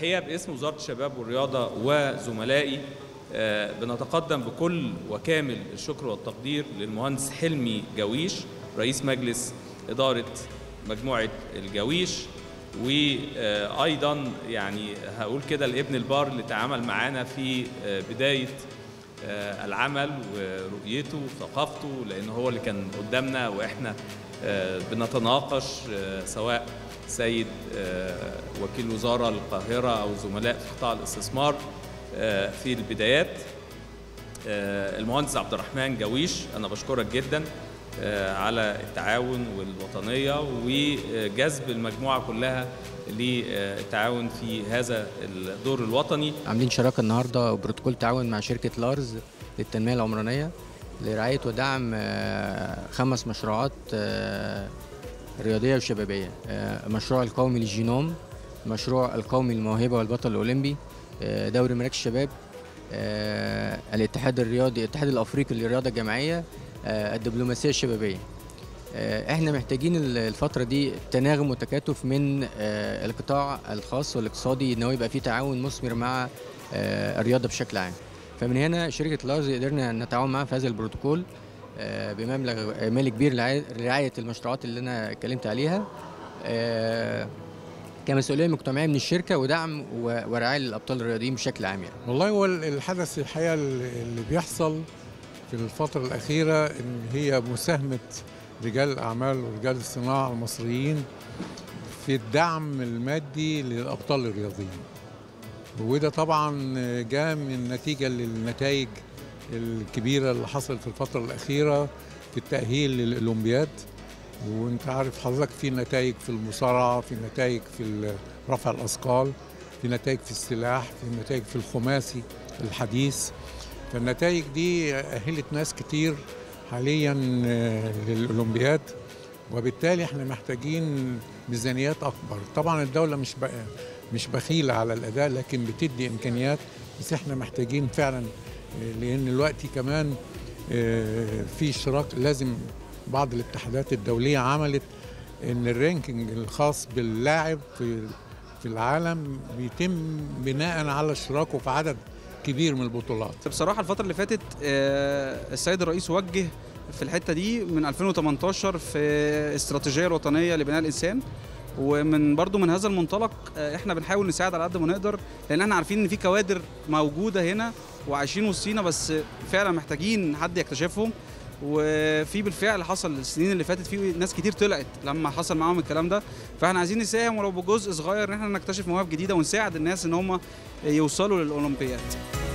الحقيقه باسم وزاره الشباب والرياضه وزملائي آه، بنتقدم بكل وكامل الشكر والتقدير للمهندس حلمي جويش رئيس مجلس اداره مجموعه الجويش وايضا يعني هقول كده الابن البار اللي تعامل معانا في آه، بدايه آه، العمل ورؤيته وثقافته لان هو اللي كان قدامنا واحنا آه، بنتناقش آه، سواء سيد آه، وكيل وزاره القاهره او زملاء في قطاع الاستثمار آه، في البدايات آه، المهندس عبد الرحمن جويش انا بشكرك جدا آه، على التعاون والوطنيه وجذب المجموعه كلها للتعاون في هذا الدور الوطني عاملين شراكه النهارده بروتوكول تعاون مع شركه لارز للتنميه العمرانيه لرعايه ودعم آه، خمس مشروعات آه، رياضيه وشبابيه آه، مشروع القومي للجينوم مشروع القومي للموهبه والبطل الاولمبي آه، دوري مراكز الشباب آه، الاتحاد الرياضي الاتحاد الافريقي للرياضه الجماعيه آه، الدبلوماسيه الشبابيه آه، احنا محتاجين ال- الفتره دي تناغم وتكاتف من آه، القطاع الخاص والاقتصادي ان هو يبقى فيه تعاون مثمر مع آه، الرياضه بشكل عام فمن هنا شركه لارز قدرنا نتعاون معاها في هذا البروتوكول آه، بمبلغ مالي كبير لرعاية- لرعايه المشروعات اللي انا اتكلمت عليها آه، كمسؤوليه مجتمعيه من الشركه ودعم و- ورعايه للابطال الرياضيين بشكل عام يعني. والله هو الحدث الحقيقه اللي بيحصل في الفترة الأخيرة إن هي مساهمة رجال الأعمال ورجال الصناعة المصريين في الدعم المادي للأبطال الرياضيين وده طبعا جاء من نتيجة للنتائج الكبيرة اللي حصلت في الفترة الأخيرة في التأهيل للأولمبياد وانت عارف حضرتك في نتائج في المصارعة في نتائج في رفع الأثقال في نتائج في السلاح في نتائج في الخماسي الحديث فالنتائج دي أهلت ناس كتير حاليا آه، للأولمبياد وبالتالي احنا محتاجين ميزانيات أكبر طبعا الدولة مش بقى مش بخيلة على الأداء لكن بتدي إمكانيات بس احنا محتاجين فعلا آه، لأن الوقت كمان آه، في اشتراك لازم بعض الاتحادات الدولية عملت ان الرانكينج الخاص باللاعب في في العالم بيتم بناء على اشتراكه في عدد كبير من البطولات بصراحة الفترة اللي فاتت آه، السيد الرئيس وجه في الحتة دي من 2018 في استراتيجية الوطنية لبناء الإنسان ومن برضو من هذا المنطلق آه، احنا بنحاول نساعد على قد ما نقدر لان احنا عارفين ان في كوادر موجوده هنا وعايشين وسطينا بس فعلا محتاجين حد يكتشفهم وفي بالفعل حصل السنين اللي فاتت في ناس كتير طلعت لما حصل معاهم الكلام ده فاحنا عايزين نساهم ولو بجزء صغير ان احنا نكتشف مواهب جديده ونساعد الناس ان هم يوصلوا للاولمبياد